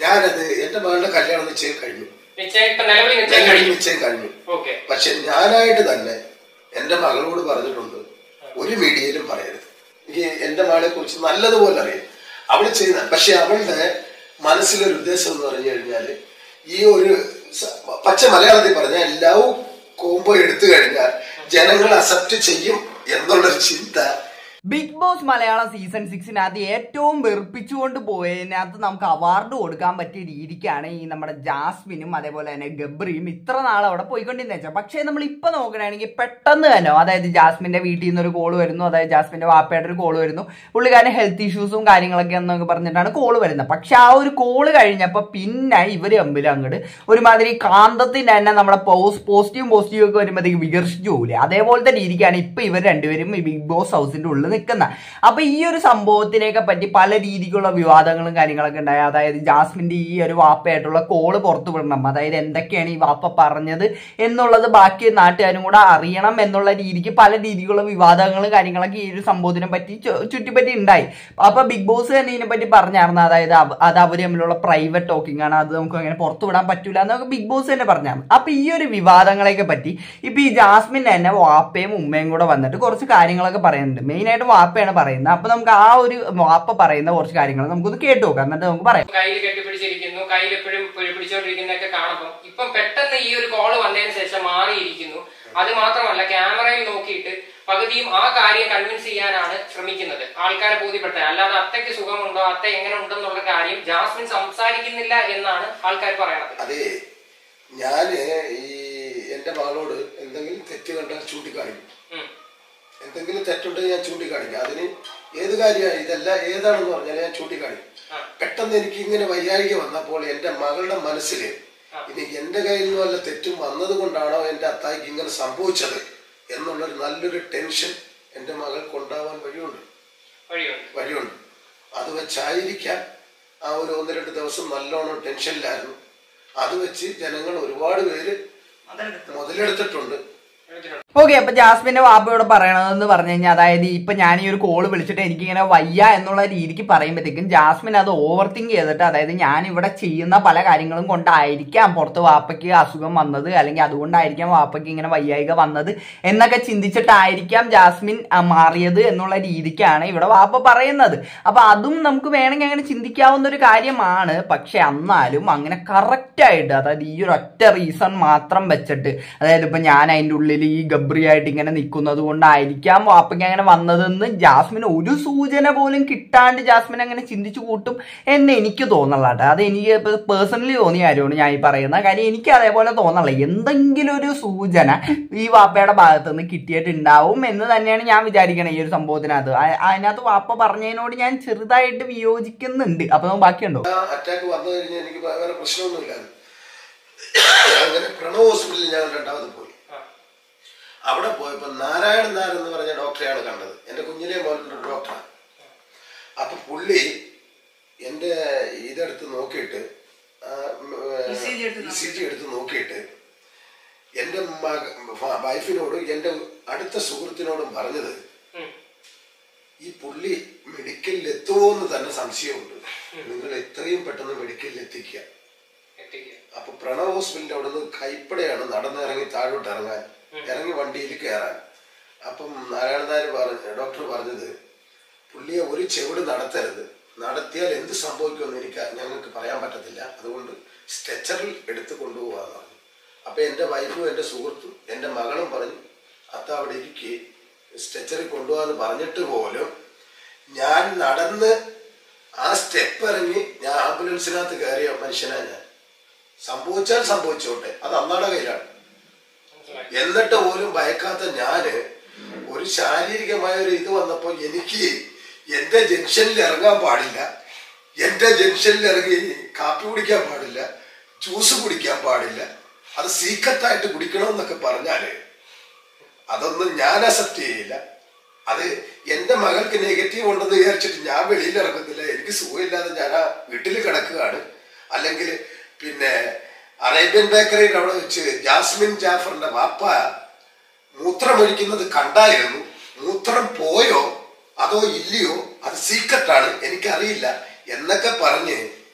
ഞാനത് എന്റെ മകളുടെ കല്യാണം നിശ്ചയം കഴിഞ്ഞു നിശ്ചയം ഇപ്പൊ നിലവിൽ നിശ്ചയം നിശ്ചയം കഴിഞ്ഞു നിശ്ചയം കഴിഞ്ഞു ഓക്കെ പക്ഷെ ഞാനായിട്ട് തന്നെ എന്റെ മകളോട് പറഞ്ഞിട്ടുണ്ട് ഒരു മീഡിയയിലും പറയരുത് എനിക്ക് എന്റെ മകളെ കുറിച്ച് നല്ലതുപോലെ അറിയാം അവൾ ചെയ്യുന്ന പക്ഷെ അവളുടെ മനസ്സിലൊരു ഉദ്ദേശം എന്ന് പറഞ്ഞു കഴിഞ്ഞാല് ഈ ഒരു സ- പച്ച മലയാളത്തിൽ പറഞ്ഞാൽ ലവ് കോംബോ എടുത്തു കഴിഞ്ഞാൽ ജനങ്ങൾ അക്സെപ്റ്റ് ചെയ്യും എന്നുള്ളൊരു ചിന്ത ബിഗ് ബോസ് മലയാളം സീസൺ സിക്സിനകത്ത് ഏറ്റവും വെറുപ്പിച്ചുകൊണ്ട് പോയതിനകത്ത് നമുക്ക് അവാർഡ് കൊടുക്കാൻ പറ്റിയ രീതിക്കാണ് ഈ നമ്മുടെ ജാസ്മിനും അതേപോലെ തന്നെ ഗബ്രിയും ഇത്ര നാൾ അവിടെ പോയിക്കൊണ്ടിരുന്ന വെച്ചാൽ പക്ഷേ നമ്മൾ ഇപ്പൊ നോക്കുകയാണെങ്കിൽ പെട്ടെന്ന് തന്നെ അതായത് ജാസ്മിന്റെ വീട്ടിൽ നിന്ന് ഒരു കോൾ വരുന്നു അതായത് ജാസ്മിന്റെ വാപ്പയുടെ ഒരു കോൾ വരുന്നു പുള്ളിക്കാരൻ ഹെൽത്ത് ഇഷ്യൂസും കാര്യങ്ങളൊക്കെ എന്നൊക്കെ പറഞ്ഞിട്ടാണ് കോൾ വരുന്നത് പക്ഷെ ആ ഒരു കോൾ കഴിഞ്ഞപ്പോൾ പിന്നെ ഇവര് തമ്മിൽ അങ്ങോട്ട് ഒരുമാതിരി കാന്തത്തിന്റെ തന്നെ നമ്മുടെ പോസ്റ്റ് പോസിറ്റീവും പോസിറ്റീവും ഒക്കെ വരുമ്പോഴത്തേക്ക് വികർഷിച്ചു പോകില്ലേ അതേപോലത്തെ രീതിക്കാണ് ഇപ്പൊ ഇവർ രണ്ടുപേരും ഈ ബിഗ് ബോസ് ഹൗസിന്റെ ഉള്ളിൽ നിൽക്കുന്നത് അപ്പൊ ഈ ഒരു സംഭവത്തിനെയൊക്കെ പറ്റി പല രീതിക്കുള്ള വിവാദങ്ങളും കാര്യങ്ങളൊക്കെ ഉണ്ടായി അതായത് ജാസ്മിന്റെ ഈ ഒരു വാപ്പയായിട്ടുള്ള കോള് പുറത്തു വിടണം അതായത് എന്തൊക്കെയാണ് ഈ വാപ്പ പറഞ്ഞത് എന്നുള്ളത് ബാക്കി നാട്ടുകാരും കൂടെ അറിയണം എന്നുള്ള രീതിക്ക് പല രീതിക്കുള്ള വിവാദങ്ങളും കാര്യങ്ങളൊക്കെ ഈ ഒരു സംഭവത്തിനെ പറ്റി ചു- ചുറ്റിപ്പറ്റി ഉണ്ടായി അപ്പൊ ബിഗ് ബോസ് തന്നെ ഇതിനെ പറ്റി പറഞ്ഞായിരുന്നു അതായത് അവ- അത് അവർ തമ്മിലുള്ള പ്രൈവറ്റ് ടോക്കിംഗ് ആണ് അത് നമുക്ക് അങ്ങനെ പുറത്തു വിടാൻ പറ്റൂല എന്നൊക്കെ ബിഗ് ബോസ് തന്നെ പറഞ്ഞായിരുന്നു അപ്പൊ ഈ ഒരു വിവാദങ്ങളെയൊക്കെ പറ്റി ഇപ്പൊ ഈ ജാസ്മിൻ തന്നെ വാപ്പയും ഉമ്മയും കൂടെ വന്നിട്ട് കുറച്ച് കാര്യങ്ങളൊക്കെ പറയുന്നുണ്ട് മെയിൻ ആയിട്ട് വാപ്പയാണ് പറയുന്നത് അപ്പൊ നമുക്ക് ആ ഒരു വാപ്പ പറയുന്ന കുറച്ച് കാര്യങ്ങൾ നമുക്കൊന്ന് കേട്ടു നോക്കാം എന്നിട്ട് നമുക്ക് പറയാം കയ്യിൽ കെട്ടിപ്പിടിച്ചിരിക്കുന്നു കയ്യിൽ എപ്പോഴും പിടിച്ചോണ്ടിരിക്കുന്നതൊക്കെ കാണുമ്പോൾ ഇപ്പം പെട്ടെന്ന് ഈ ഒരു കോള് വന്നതിന് ശേഷം മാറിയിരിക്കുന്നു അത് മാത്രമല്ല ക്യാമറയിൽ നോക്കിയിട്ട് പകുതിയും ആ കാര്യം കൺവിൻസ് ചെയ്യാനാണ് ശ്രമിക്കുന്നത് ആൾക്കാരെ ബോധ്യപ്പെടുത്താൻ അല്ലാതെ അത്തയ്ക്ക് സുഖമുണ്ടോ അത്ത എങ്ങനെ ഉണ്ടെന്നുള്ള കാര്യം ജാസ്മിൻ സംസാരിക്കുന്നില്ല എന്നാണ് ആൾക്കാർ പറയണത് അതെ ഞാന് ഈ എന്റെ മകളോട് എന്തെങ്കിലും തെറ്റ് കണ്ടാൽ ചൂണ്ടിക്കാണിക്കും ഉം. എന്തെങ്കിലും തെറ്റുണ്ടെങ്കിൽ ഞാൻ ചൂണ്ടിക്കാണിക്കും അതിന് ഏത് കാര്യമാണ് ഇതല്ല ഏതാണെന്ന് പറഞ്ഞാൽ ഞാൻ ചൂണ്ടിക്കാണിക്കും ആ. പെട്ടെന്ന് എനിക്ക് ഇങ്ങനെ വൈകാരിക വന്നപ്പോൾ എന്റെ മകളുടെ മനസ്സിൽ ഇനി എന്റെ കയ്യിൽ നിന്ന് വല്ല തെറ്റും വന്നത് കൊണ്ടാണോ എന്റെ അത്തായിക്ക് ഇങ്ങനെ സംഭവിച്ചത് എന്നുള്ളൊരു നല്ലൊരു ടെൻഷൻ എന്റെ മകൾക്ക് ഉണ്ടാവാൻ വഴിയുണ്ട് വഴിയുണ്ട് വഴിയുണ്ട് അത് വെച്ചായിരിക്കാം ആ ഒരു ഒന്ന് രണ്ട് ദിവസം നല്ലോണം ടെൻഷനിലായിരുന്നു അത് വെച്ച് ജനങ്ങൾ ഒരുപാട് പേര് മുതലെടുത്തിട്ടുണ്ട് എടുത്തിട്ടുണ്ട്. ഓക്കെ അപ്പൊ ജാസ്മിന്റെ വാപ്പയോട് പറയണതെന്ന് പറഞ്ഞു കഴിഞ്ഞാൽ അതായത് ഇപ്പൊ ഞാൻ ഈ ഒരു കോള് വിളിച്ചിട്ട് എനിക്കിങ്ങനെ വയ്യ എന്നുള്ള രീതിക്ക് പറയുമ്പോഴത്തേക്കും ജാസ്മിൻ അത് ഓവർ തിങ്ക് ചെയ്തിട്ട് അതായത് ഞാൻ ഇവിടെ ചെയ്യുന്ന പല കാര്യങ്ങളും കൊണ്ടായിരിക്കാം പുറത്ത് വാപ്പയ്ക്ക് അസുഖം വന്നത് അല്ലെങ്കിൽ അതുകൊണ്ടായിരിക്കാം വാപ്പയ്ക്ക് ഇങ്ങനെ വയ്യായിക വന്നത് എന്നൊക്കെ ചിന്തിച്ചിട്ടായിരിക്കാം ജാസ്മിൻ ആ, മാറിയത് എന്നുള്ള രീതിക്കാണ് ഇവിടെ വാപ്പ പറയുന്നത് അപ്പൊ അതും നമുക്ക് വേണമെങ്കിൽ അങ്ങനെ ചിന്തിക്കാവുന്ന ഒരു കാര്യമാണ് പക്ഷെ എന്നാലും അങ്ങനെ കറക്റ്റ് ആയിട്ട് അതായത് ഈ ഒരു ഒറ്റ റീസൺ മാത്രം വെച്ചിട്ട് അതായത് ഇപ്പൊ ഞാൻ അതിന്റെ ഉള്ളിൽ ഈ ഗബ്രി ആയിട്ട് ഇങ്ങനെ നിൽക്കുന്നത് കൊണ്ടായിരിക്കാം വാപ്പയ്ക്ക് അങ്ങനെ വന്നതെന്ന് ജാസ്മിന് ഒരു സൂചന പോലും കിട്ടാണ്ട് ജാസ്മിൻ അങ്ങനെ ചിന്തിച്ചു കൂട്ടും എന്ന് എനിക്ക് തോന്നലാട്ടെ അത് എനിക്ക് പേഴ്സണലി തോന്നിയ കാര്യമാണ് ഞാൻ ഈ പറയുന്നത് കാര്യം എനിക്ക് അതേപോലെ തോന്നല എന്തെങ്കിലും ഒരു സൂചന ഈ വാപ്പയുടെ ഭാഗത്ത് നിന്ന് കിട്ടിയിട്ടുണ്ടാവും എന്ന് തന്നെയാണ് ഞാൻ വിചാരിക്കണത് ഈ ഒരു സംഭവത്തിനകത്ത് ആ- അതിനകത്ത് വാപ്പ പറഞ്ഞതിനോട് ഞാൻ ചെറുതായിട്ട് വിയോജിക്കുന്നുണ്ട് അപ്പൊ നമുക്ക് ബാക്കിയുണ്ടോ ആ അറ്റാക്ക് വന്നു കഴിഞ്ഞാൽ എനിക്ക് വേറെ പ്രശ്നമൊന്നുമില്ലായിരുന്നു അങ്ങനെ പ്രണവ് ഹോസ്പിറ്റലിൽ ഞാൻ രണ്ടാമത് പോയി ആ. അവിടെ പോയപ്പോ നാരായണൻ നായർ എന്ന് പറഞ്ഞ ഡോക്ടറെയാണ് കണ്ടത് എന്റെ കുഞ്ഞിലെ മോനുള്ള ഡോക്ടറാണ് അപ്പൊ പുള്ളി എന്റെ ഇതെടുത്ത് നോക്കിയിട്ട് ഇ സി ജി എടുത്ത് നോക്കിയിട്ട് എന്റെ മക- വൈഫിനോടും എന്റെ അടുത്ത സുഹൃത്തിനോടും പറഞ്ഞത് ഉം. ഈ പുള്ളി മെഡിക്കലിൽ എത്തുമോ എന്ന് തന്നെ സംശയമുണ്ട് നിങ്ങൾ എത്രയും പെട്ടെന്ന് മെഡിക്കലിൽ എത്തിക്കുക എത്തിക്കുക അപ്പൊ പ്രണവ് ഹോസ്പിറ്റലിന്റെ അവിടെ നിന്ന് കൈപ്പടയാണ് നടന്നിറങ്ങി താഴോട്ട് ഇറങ്ങാൻ ഇറങ്ങി വണ്ടിയിൽ കയറാൻ അപ്പം നാരായണ നായർ പറഞ്ഞ ഡോക്ടർ പറഞ്ഞത് പുള്ളിയെ ഒരു ചെവിട് നടത്തരുത് നടത്തിയാൽ എന്ത് സംഭവിക്കുമെന്ന് എനിക്ക് ഞങ്ങൾക്ക് പറയാൻ പറ്റത്തില്ല അതുകൊണ്ട് സ്ട്രെച്ചറിൽ എടുത്ത് കൊണ്ടുപോകാന്ന് പറഞ്ഞു അപ്പൊ എന്റെ വൈഫും എന്റെ സുഹൃത്തും എന്റെ മകളും പറഞ്ഞു അത്ത അവിടെ ഇരിക്കെ സ്ട്രെച്ചറിൽ കൊണ്ടുപോകാന്ന് പറഞ്ഞിട്ട് പോലും ഞാൻ നടന്ന് ആ സ്റ്റെപ്പ് ഇറങ്ങി ഞാൻ ആംബുലൻസിനകത്ത് കയറിയ മനുഷ്യനാ ഞാൻ സംഭവിച്ചാൽ സംഭവിച്ചോട്ടെ അത് അന്നാടെ കയ്യിലാണ് മനസ്സിലായി എന്നിട്ട് പോലും ഭയക്കാത്ത ഞാന് ഒരു ശാരീരികമായ ഒരു ഇത് വന്നപ്പോ എനിക്ക് എന്റെ ജംഗ്ഷനിൽ ഇറങ്ങാൻ പാടില്ല എന്റെ ജംഗ്ഷനിൽ ഇറങ്ങി കാപ്പി കുടിക്കാൻ പാടില്ല ജ്യൂസ് കുടിക്കാൻ പാടില്ല അത് സീക്രട്ടായിട്ട് കുടിക്കണമെന്നൊക്കെ പറഞ്ഞാല് അതൊന്നും ഞാൻ അക്സെപ്റ്റ് ചെയ്യില്ല അത് എന്റെ മകൾക്ക് നെഗറ്റീവ് ഉണ്ടെന്ന് വിചാരിച്ചിട്ട് ഞാൻ വെളിയിൽ ഇറങ്ങത്തില്ല എനിക്ക് സുഖമില്ലാതെ ഞാൻ ആ വീട്ടിൽ കിടക്കുകയാണ് അല്ലെങ്കിൽ പിന്നെ അറേബ്യൻ ബേക്കറിയുടെ അവിടെ വെച്ച് ജാസ്മിൻ ജാഫറിന്റെ വാപ്പ മൂത്രമൊഴിക്കുന്നത് കണ്ടായിരുന്നു മൂത്രം പോയോ അതോ ഇല്ലയോ അത് സീക്രട്ടാണ് എനിക്കറിയില്ല എന്നൊക്കെ പറഞ്ഞ്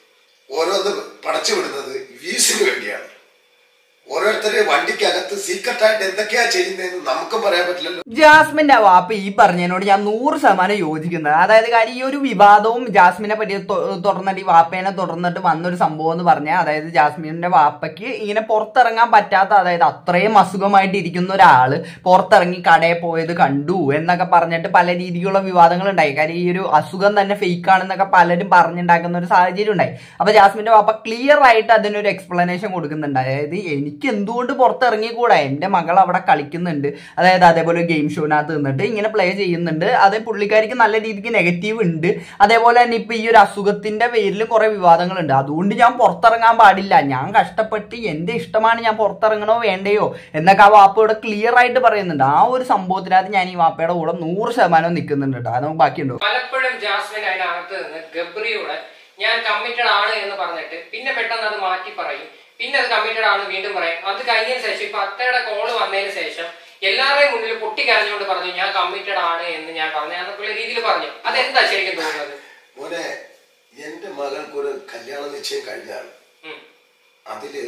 ഓരോന്ന് പടച്ചു വിടുന്നത് വീസിന് വേണ്ടിയാണ് ഓരോരുത്തരെ വണ്ടിക്കകത്ത് സീക്രട്ടായിട്ട് എന്തൊക്കെയാ ചെയ്യുന്നതെന്ന് നമുക്കും പറയാൻ പറ്റില്ലല്ലോ ജാസ്മിന്റെ വാപ്പ ഈ പറഞ്ഞതിനോട് ഞാൻ നൂറ് ശതമാനം യോജിക്കുന്നത് അതായത് കാര്യം ഈ ഒരു വിവാദവും ജാസ്മിനെ പറ്റി തൊ- തുടർന്നിട്ട് ഈ വാപ്പേനെ തുടർന്നിട്ട് വന്നൊരു സംഭവം എന്ന് പറഞ്ഞാൽ അതായത് ജാസ്മിന്റെ വാപ്പയ്ക്ക് ഇങ്ങനെ പുറത്തിറങ്ങാൻ പറ്റാത്ത അതായത് അത്രയും അസുഖമായിട്ട് ഇരിക്കുന്ന ഒരാള് പുറത്തിറങ്ങി കടയിൽ പോയത് കണ്ടു എന്നൊക്കെ പറഞ്ഞിട്ട് പല രീതിയിലുള്ള വിവാദങ്ങൾ ഉണ്ടായി കാര്യം ഈ ഒരു അസുഖം തന്നെ ഫേക്ക് ആണെന്നൊക്കെ പലരും പറഞ്ഞുണ്ടാക്കുന്ന ഒരു സാഹചര്യം ഉണ്ടായി അപ്പൊ ജാസ്മിന്റെ വാപ്പ ക്ലിയർ ആയിട്ട് അതിനൊരു എക്സ്പ്ലനേഷൻ കൊടുക്കുന്നുണ്ട് അതായത് എനിക്ക് എന്തുകൊണ്ട് പുറത്തിറങ്ങിക്കൂടാ എന്റെ മകൾ അവിടെ കളിക്കുന്നുണ്ട് അതായത് അതേപോലെ ഗെയിം ഷോനകത്ത് നിന്നിട്ട് ഇങ്ങനെ പ്ലേ ചെയ്യുന്നുണ്ട് അത് പുള്ളിക്കാരിക്ക് നല്ല രീതിക്ക് നെഗറ്റീവ് ഉണ്ട് അതേപോലെ തന്നെ ഇപ്പൊ ഈ ഒരു അസുഖത്തിന്റെ പേരിൽ കുറെ വിവാദങ്ങളുണ്ട് അതുകൊണ്ട് ഞാൻ പുറത്തിറങ്ങാൻ പാടില്ല ഞാൻ കഷ്ടപ്പെട്ട് എന്റെ ഇഷ്ടമാണ് ഞാൻ പുറത്തിറങ്ങണോ വേണ്ടയോ എന്നൊക്കെ ആ വാപ്പ ഇവിടെ ക്ലിയർ ആയിട്ട് പറയുന്നുണ്ട് ആ ഒരു സംഭവത്തിനകത്ത് ഞാൻ ഈ വാപ്പയുടെ കൂടെ നൂറ് ശതമാനം നിൽക്കുന്നുണ്ട് കേട്ടോ അത് നമുക്ക് ബാക്കിയുണ്ടോ പലപ്പോഴും ജാസ്മിൻ അതിനകത്ത് നിന്ന് ഗബ്രിയോട് ഞാൻ കമ്മിറ്റഡ് ആണ് എന്ന് പറഞ്ഞിട്ട് പിന്നെ പെട്ടെന്ന് അത് മാറ്റി പറയും പിന്നെ അത് കമ്മിറ്റഡ് ആണ് വീണ്ടും പറയും അത് കഴിഞ്ഞതിന് ശേഷം ഇപ്പൊ അത്തയുടെ കോള് വന്നതിന് ശേഷം എല്ലാവരുടെയും മുന്നിൽ പൊട്ടിക്കരഞ്ഞുകൊണ്ട് പറഞ്ഞു ഞാൻ കമ്മിറ്റഡ് ആണ് എന്ന് ഞാൻ പറഞ്ഞു എന്നൊക്കെയുള്ള രീതിയിൽ പറഞ്ഞു അതെന്താ ശരിക്കും തോന്നുന്നത് മോനെ എന്റെ മകൾക്കൊരു കല്യാണ നിശ്ചയം കഴിഞ്ഞാണ് ഉം. അതില്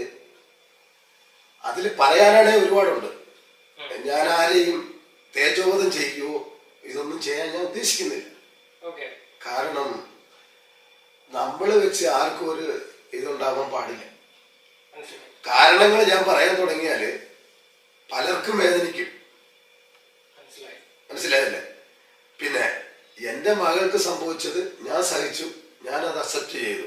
അതില് പറയാനാണെ ഒരുപാടുണ്ട് ഞാൻ ആരെയും തേജോവധം ചെയ്യുകയോ ഇതൊന്നും ചെയ്യാൻ ഞാൻ ഉദ്ദേശിക്കുന്നില്ല ഓക്കെ കാരണം നമ്മൾ വെച്ച് ആർക്കും ഒരു ഇതുണ്ടാവാൻ പാടില്ല മനസ്സിലായി കാരണങ്ങൾ ഞാൻ പറയാൻ തുടങ്ങിയാല് പലർക്കും വേദനിക്കും മനസ്സിലായി മനസ്സിലായില്ലേ പിന്നെ എന്റെ മകൾക്ക് സംഭവിച്ചത് ഞാൻ സഹിച്ചു ഞാനത് അക്സെപ്റ്റ് ചെയ്തു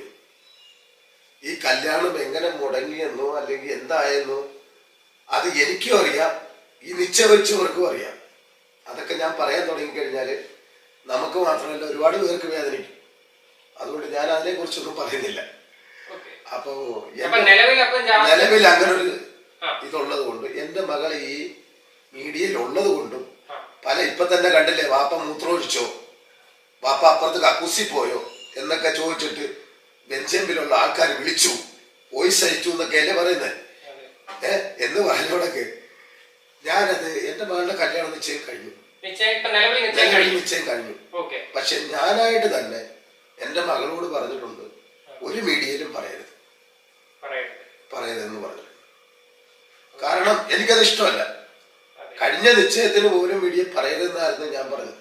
ഈ കല്യാണം എങ്ങനെ മുടങ്ങിയെന്നോ അല്ലെങ്കിൽ എന്തായെന്നോ അത് എനിക്കും അറിയാം ഈ നിശ്ചയിച്ചവർക്കും അറിയാം അതൊക്കെ ഞാൻ പറയാൻ തുടങ്ങിക്കഴിഞ്ഞാല് നമുക്ക് മാത്രമല്ല ഒരുപാട് പേർക്ക് വേദനിക്കും അതുകൊണ്ട് ഞാൻ അതിനെ കുറിച്ചൊന്നും പറയുന്നില്ല ഓക്കെ അപ്പോ അപ്പൊ നിലവിൽ അപ്പം ജാസ്മിൻ നിലവിൽ അങ്ങനെ ഒരു ആ. ഇതുള്ളത് കൊണ്ട് എന്റെ മകളെ ഈ മീഡിയയിൽ ഉള്ളത് കൊണ്ടും ആ. പല ഇപ്പൊ തന്നെ കണ്ടില്ലേ വാപ്പ മൂത്രമൊഴിച്ചോ വാപ്പ അപ്പുറത്ത് കക്കൂസി പോയോ എന്നൊക്കെ ചോദിച്ചിട്ട് ബെഞ്ചമ്പിലുള്ള ആൾക്കാർ വിളിച്ചു വോയിസ് അയച്ചു എന്നൊക്കെയല്ലേ പറയുന്നത് അതെ. ഏ എന്ന് പറഞ്ഞോടൊക്കെ ഞാനത് എന്റെ മകളുടെ കല്യാണം നിശ്ചയം കഴിഞ്ഞു നിശ്ചയം ഇപ്പൊ നിലവിൽ നിശ്ചയം നിലവിൽ കഴിഞ്ഞു നിശ്ചയം കഴിഞ്ഞു ഓക്കെ പക്ഷെ ഞാനായിട്ട് തന്നെ എന്റെ മകളോട് പറഞ്ഞിട്ടുണ്ട് ഒരു മീഡിയയിലും പറയരുത് പറയട്ടെ പറയരുതെന്ന് പറഞ്ഞു കാരണം എനിക്കത് ഇഷ്ടമല്ല അതെ കഴിഞ്ഞ നിശ്ചയത്തിന് പോലും മീഡിയ പറയരുതെന്നായിരുന്നു ഞാൻ പറഞ്ഞത്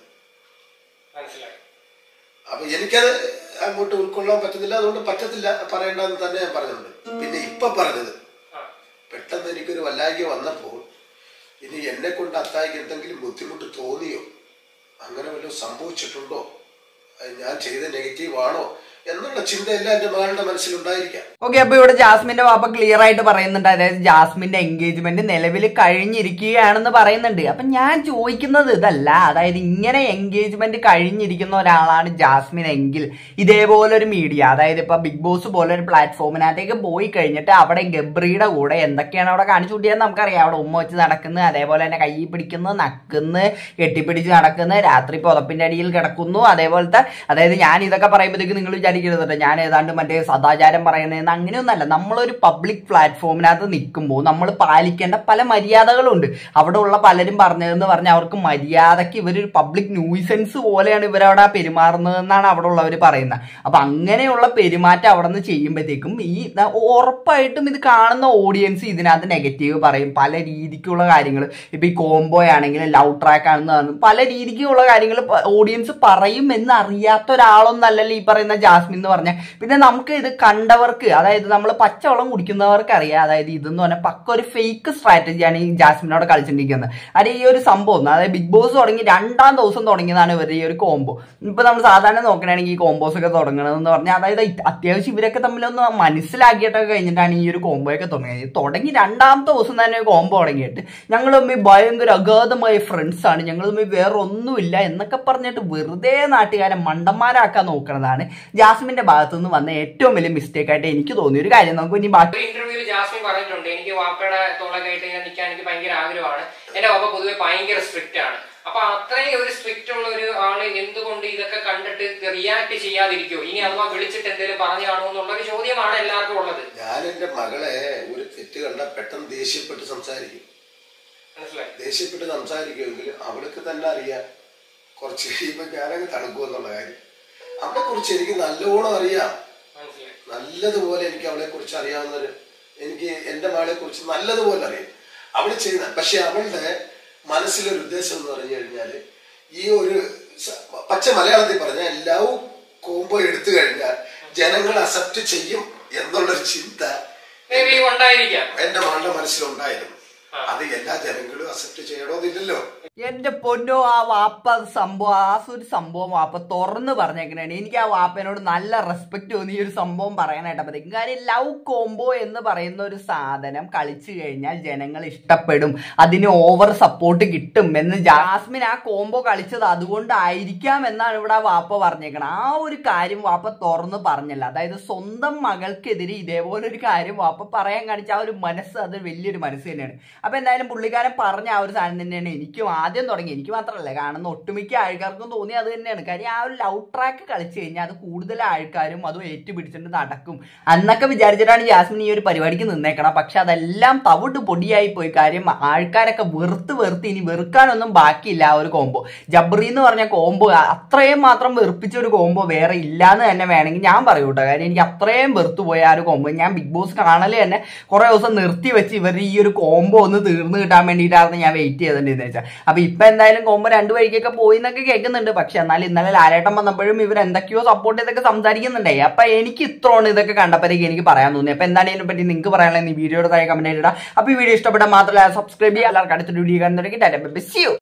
മനസ്സിലായി അപ്പൊ എനിക്കത് അങ്ങോട്ട് ഉൾക്കൊള്ളാൻ പറ്റുന്നില്ല അതുകൊണ്ട് പറ്റത്തില്ല പറയണ്ടെന്ന് തന്നെ ഞാൻ പറഞ്ഞത് പിന്നെ ഇപ്പൊ പറഞ്ഞത് ആ പെട്ടെന്ന് എനിക്കൊരു വല്ലായ്ക വന്നപ്പോൾ ഇനി എന്നെ കൊണ്ട് അത്തായിക്ക് എന്തെങ്കിലും ബുദ്ധിമുട്ട് തോന്നിയോ അങ്ങനെ വല്ലതും സംഭവിച്ചിട്ടുണ്ടോ അത് ഞാൻ ചെയ്ത നെഗറ്റീവ് ആണോ എന്നുള്ള ചിന്തയെല്ലാം എന്റെ മകളുടെ മനസ്സിലുണ്ടായിരിക്കാം ഓക്കെ അപ്പൊ ഇവിടെ ജാസ്മിന്റെ വാപ്പ ക്ലിയർ ആയിട്ട് പറയുന്നുണ്ട് അതായത് ജാസ്മിന്റെ എൻഗേജ്മെന്റ് നിലവിൽ കഴിഞ്ഞിരിക്കുകയാണെന്ന് പറയുന്നുണ്ട് അപ്പൊ ഞാൻ ചോദിക്കുന്നത് ഇതല്ല അതായത് ഇങ്ങനെ എൻഗേജ്മെന്റ് കഴിഞ്ഞിരിക്കുന്ന ഒരാളാണ് ജാസ്മിൻ എങ്കിൽ ഇതേപോലെ ഒരു മീഡിയ അതായത് ഇപ്പൊ ബിഗ് ബോസ് പോലെ ഒരു പ്ലാറ്റ്ഫോമിനകത്തേക്ക് പോയി കഴിഞ്ഞിട്ട് അവിടെ ഗബ്രിയുടെ കൂടെ എന്തൊക്കെയാണ് അവിടെ കാണിച്ചു കൂട്ടിയെന്ന് നമുക്കറിയാം അവിടെ ഉമ്മ വെച്ച് നടക്കുന്നത് അതേപോലെ തന്നെ കൈ പിടിക്കുന്നു നക്കുന്നു കെട്ടിപ്പിടിച്ച് നടക്കുന്നു രാത്രി പുതപ്പിന്റെ അടിയിൽ കിടക്കുന്നു അതേപോലത്തെ അതായത് ഞാൻ ഇതൊക്കെ പറയുമ്പോഴത്തേക്ക് നിങ്ങൾ വിചാരിക്കരുത് കേട്ടോ ഞാൻ ഏതാണ്ട് മറ്റേ സദാചാരം പറയുന്നതെന്ന് അങ്ങനെയൊന്നല്ല നമ്മളൊരു പബ്ലിക് പ്ലാറ്റ്ഫോമിനകത്ത് നിൽക്കുമ്പോൾ നമ്മൾ പാലിക്കേണ്ട പല മര്യാദകളുണ്ട് അവിടെ ഉള്ള പലരും പറഞ്ഞതെന്ന് പറഞ്ഞാൽ അവർക്ക് മര്യാദയ്ക്ക് ഇവരൊരു പബ്ലിക് ന്യൂസൻസ് പോലെയാണ് ഇവരവിടെ പെരുമാറുന്നതെന്നാണ് അവിടെ ഉള്ളവർ പറയുന്നത് അപ്പൊ അങ്ങനെയുള്ള പെരുമാറ്റം അവിടെ നിന്ന് ചെയ്യുമ്പോഴത്തേക്കും ഈ ന- ഉറപ്പായിട്ടും ഇത് കാണുന്ന ഓഡിയൻസ് ഇതിനകത്ത് നെഗറ്റീവ് പറയും പല രീതിക്കുള്ള കാര്യങ്ങൾ ഇപ്പൊ ഈ കോംബോ ആണെങ്കിലും ലവ് ട്രാക്ക് ആണെന്ന് പറഞ്ഞു പല രീതിക്കുള്ള കാര്യങ്ങൾ ഓഡിയൻസ് പറയും എന്ന് അറിയാത്ത ഒരാളൊന്നല്ലല്ലോ ഈ പറയുന്ന ജാസ്മിൻ എന്ന് പറഞ്ഞാൽ പിന്നെ നമുക്ക് ഇത് കണ്ടവർക്ക് അതായത് നമ്മൾ പച്ചവെള്ളം കുടിക്കുന്നവർക്ക് അറിയാം അതായത് ഇതെന്ന് പറഞ്ഞാൽ പക്ക ഒരു ഫേക്ക് സ്ട്രാറ്റജിയാണ് ഈ ജാസ്മിനോട് കളിച്ചിരിക്കുന്നത് അത് ഈ ഒരു സംഭവം അതായത് ബിഗ് ബോസ് തുടങ്ങി രണ്ടാം ദിവസം തുടങ്ങിയതാണ് ഇവരുടെ ഈ ഒരു കോംബോ ഇപ്പൊ നമ്മൾ സാധാരണ നോക്കണമെങ്കിൽ ഈ കോംബോസ് ഒക്കെ തുടങ്ങണമെന്ന് പറഞ്ഞാൽ അതായത് ഇത് അത്യാവശ്യം ഇവരൊക്കെ തമ്മിലൊന്ന് മനസ്സിലാക്കിയിട്ടൊക്കെ കഴിഞ്ഞിട്ടാണ് ഈ ഒരു കോംബോ ഒക്കെ തുടങ്ങിയത് തുടങ്ങി രണ്ടാമത്തെ ദിവസം തന്നെ കോംബോ തുടങ്ങിയിട്ട് ഞങ്ങൾ തമ്മിൽ ഭയങ്കര അഗാധമായ ഫ്രണ്ട്സ് ആണ് ഞങ്ങൾ തമ്മിൽ വേറെ ഒന്നുമില്ല എന്നൊക്കെ പറഞ്ഞിട്ട് വെറുതെ നാട്ടുകാരെ മണ്ടന്മാരാക്കാൻ നോക്കുന്നതാണ് ജാസ്മിന്റെ ഭാഗത്തു നിന്ന് വന്ന ഏറ്റവും വലിയ മിസ്റ്റേക്ക് ആയിട്ട് എനിക്ക് തോന്നിയ ഒരു കാര്യം നമുക്ക് ഇനി ബാക്കി ഒരു ഇന്റർവ്യൂവിൽ ജാസ്മിൻ പറഞ്ഞിട്ടുണ്ട് എനിക്ക് വാപ്പയുടെ തൊള്ളകായിട്ട് ഇങ്ങനെ നിൽക്കാൻ എനിക്ക് ഭയങ്കര ആഗ്രഹമാണ് എന്റെ വാപ്പ പൊതുവെ ഭയങ്കര സ്ട്രിക്റ്റ് ആണ് അപ്പൊ അത്രയും ഒരു സ്ട്രിക്റ്റ് ഉള്ള ഒരു ആള് എന്തുകൊണ്ട് ഇതൊക്കെ കണ്ടിട്ട് റിയാക്ട് ചെയ്യാതിരിക്കോ ഇനി അഥവാ വിളിച്ചിട്ട് എന്തെങ്കിലും പറഞ്ഞു കാണുമോ എന്നുള്ള ഒരു ചോദ്യമാണ് എല്ലാവർക്കും ഉള്ളത് ഞാൻ എന്റെ മകളെ ഒരു തെറ്റ് കണ്ട പെട്ടെന്ന് ദേഷ്യപ്പെട്ട് സംസാരിക്കും മനസ്സിലായി ദേഷ്യപ്പെട്ട് സംസാരിക്കുമെങ്കിൽ അവൾക്ക് തന്നെ അറിയാം കുറച്ച് കഴിയുമ്പോൾ ഞാനങ്ങ് തണുക്കും എന്നുള്ള കാര്യം അവളെ കുറിച്ച് എനിക്ക് നല്ലോണം അറിയാം മനസ്സിലായി നല്ലതുപോലെ എനിക്ക് അവളെ കുറിച്ച് അറിയാവുന്നൊരു എനിക്ക് എൻ്റെ മകളെ കുറിച്ച് നല്ലതുപോലെ അറിയാം അവൾ ചെയ്യുന്ന പക്ഷെ അവളുടെ മനസ്സിലൊരു ഉദ്ദേശം എന്ന് പറഞ്ഞു കഴിഞ്ഞാല് ഈ ഒരു സ- പച്ച മലയാളത്തിൽ പറഞ്ഞാൽ ലവ് കോംബോ എടുത്തു കഴിഞ്ഞാൽ ജനങ്ങൾ അക്സെപ്റ്റ് ചെയ്യും എന്നുള്ളൊരു ചിന്ത മേ ബി ഉണ്ടായിരിക്കാം എന്റെ മകളുടെ മനസ്സിലുണ്ടായിരുന്നു അത് എല്ലാ ജനങ്ങളും അക്സെപ്റ്റ് ചെയ്യണമെന്നില്ലല്ലോ എന്റെ പൊന്നോ ആ വാപ്പ സംഭവം ആ ഒരു സംഭവം വാപ്പ തുറന്ന് പറഞ്ഞേക്കണേ എനിക്ക് ആ വാപ്പനോട് നല്ല റെസ്പെക്ട് തോന്നി ഈ ഒരു സംഭവം പറയാനായിട്ടപ്പോഴത്തേക്കും കാര്യം ലവ് കോംബോ എന്ന് പറയുന്ന ഒരു സാധനം കളിച്ചു കഴിഞ്ഞാൽ ജനങ്ങൾ ഇഷ്ടപ്പെടും അതിന് ഓവർ സപ്പോർട്ട് കിട്ടും എന്ന് ജാസ്മിൻ ആ കോംബോ കളിച്ചത് അതുകൊണ്ടായിരിക്കാം എന്നാണ് ഇവിടെ ആ വാപ്പ പറഞ്ഞേക്കണം ആ ഒരു കാര്യം വാപ്പ തുറന്ന് പറഞ്ഞല്ല അതായത് സ്വന്തം മകൾക്കെതിരെ ഇതേപോലെ ഒരു കാര്യം വാപ്പ പറയാൻ കാണിച്ച ആ ഒരു മനസ്സ് അത് വലിയൊരു മനസ്സ് തന്നെയാണ് അപ്പൊ എന്തായാലും പുള്ളിക്കാരൻ പറഞ്ഞ ആ ഒരു സാധനം തന്നെയാണ് എനിക്കും ആദ്യം തുടങ്ങി എനിക്ക് മാത്രമല്ല കാണുന്ന ഒട്ടുമിക്ക ആൾക്കാർക്കും തോന്നി അത് തന്നെയാണ് കാര്യം ആ ഒരു ലവ് ട്രാക്ക് കളിച്ചു കഴിഞ്ഞാൽ അത് കൂടുതൽ ആൾക്കാരും അതും ഏറ്റുപിടിച്ചിട്ട് നടക്കും അന്നൊക്കെ വിചാരിച്ചിട്ടാണ് ജാസ്മിൻ ഈ ഒരു പരിപാടിക്ക് നിന്നേക്കണം പക്ഷെ അതെല്ലാം തവിട്ട് പൊടിയായി പോയി കാര്യം ആൾക്കാരൊക്കെ വെറുത്ത് വെറുത്ത് ഇനി വെറുക്കാനൊന്നും ബാക്കിയില്ല ആ ഒരു കോംബോ ജബ്രി എന്ന് പറഞ്ഞ കോംബോ അത്രയും മാത്രം വെറുപ്പിച്ച ഒരു കോംബോ വേറെ ഇല്ലാന്ന് തന്നെ വേണമെങ്കിൽ ഞാൻ പറയൂ കേട്ടോ കാര്യം എനിക്ക് അത്രയും വെറുത്തു പോയ ആ ഒരു കോംബോ ഞാൻ ബിഗ് ബോസ് കാണല് തന്നെ കുറെ ദിവസം നിർത്തി വെച്ച് ഇവർ ഈ ഒരു കോംബോ ഒന്ന് തീർന്നു കിട്ടാൻ വേണ്ടിയിട്ടായിരുന്നു ഞാൻ വെയിറ്റ് ചെയ്തിട്ടുണ്ടെന്ന് വെച്ചാൽ അപ്പൊ ഇപ്പൊ എന്തായാലും കോംബോ രണ്ടു വഴിക്കൊക്കെ പോയി എന്നൊക്കെ കേൾക്കുന്നുണ്ട് പക്ഷെ എന്നാൽ ഇന്നലെ ലാലേട്ടൻ വന്നപ്പോഴും ഇവർ എന്തൊക്കെയോ സപ്പോർട്ട് ചെയ്തൊക്കെ സംസാരിക്കുന്നുണ്ടേ അപ്പൊ എനിക്ക് ഇത്രയാണ് ഇതൊക്കെ കണ്ടപ്പോഴേക്ക് എനിക്ക് പറയാൻ തോന്നി അപ്പൊ എന്താണ് ഇതിനെ പറ്റി നിങ്ങൾക്ക് പറയാനുള്ളത് ഈ വീഡിയോയുടെ താഴെ കമന്റ് ചെയ്തിടാം അപ്പൊ ഈ വീഡിയോ ഇഷ്ടപ്പെട്ടാൽ മാത്രമല്ല സബ്സ്ക്രൈബ് ചെയ്യുക എല്ലാവർക്കും അടുത്തൊരു വീഡിയോ കാണുന്നവരേക്ക് ടാറ്റ ബൈ. See you.